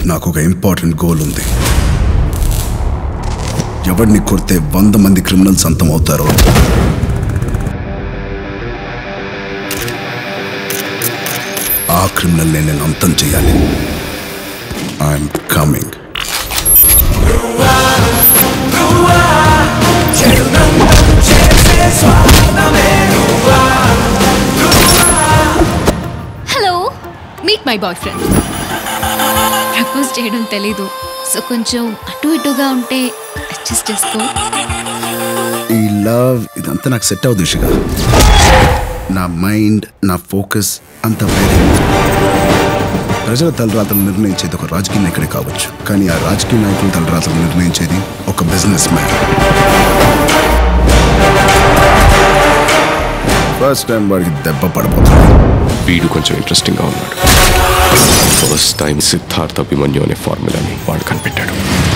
నాకు ఒక important goal ఉంది ఎవరిని కొడితే వంద మంది క్రిమినల్స్ అంతం అవుతారో ఆ క్రిమినల్ నేను అంతం చేయాలి I'm coming hello meet my boyfriend propose చేయడం తెలీదు సో కొంచెం అటు ఇటుగా ఉంటే అడ్జస్ట్ చేసుకో ఈ లవ్ ఇదంతా నాకు సెట్ అవుతుంది ఇషిగా నా మైండ్ నా ఫోకస్ అంత వేరే ప్రజల తలరాతలు నిర్ణయించేది ఒక రాజకీయ నాయకుడే కావచ్చు కానీ ఆ రాజకీయ నాయకుల తలరాతలు నిర్ణయించేది ఒక బిజినెస్ మ్యాన్ ఫస్ట్ టైం వాడికి దెబ్బ పడబోతుంది వీడు కొంచెం ఇంట్రెస్టింగ్ గా ఉన్నాడు ఫస్ట్ టైం సిద్ధార్థ అభిమన్యు అనే ఫార్ములాని వాడు కనిపెట్టాడు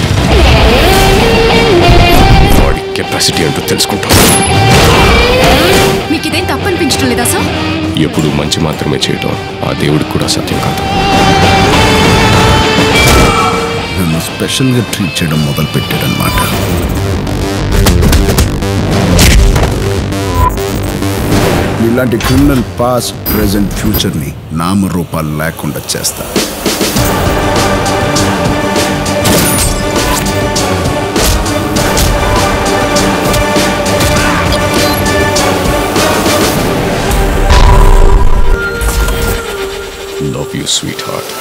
వాడి కెపాసిటీ అంటూ తెలుసుకుంటాం మీకు ఇదేం తప్పు అనిపించడం లేదా సార్ ఎప్పుడు మంచి మాత్రమే చేయటం ఆ దేవుడికి కూడా సత్యం కాదు నన్ను స్పెషల్గా ట్రీట్ చేయడం మొదలు పెట్టాడనమాట ఇలాంటి క్రిమినల్ పాస్ట్ ప్రెసెంట్ ఫ్యూచర్ని నామరూపాలు లేకుండా చేస్తా లవ్ యూ స్వీట్ హార్ట్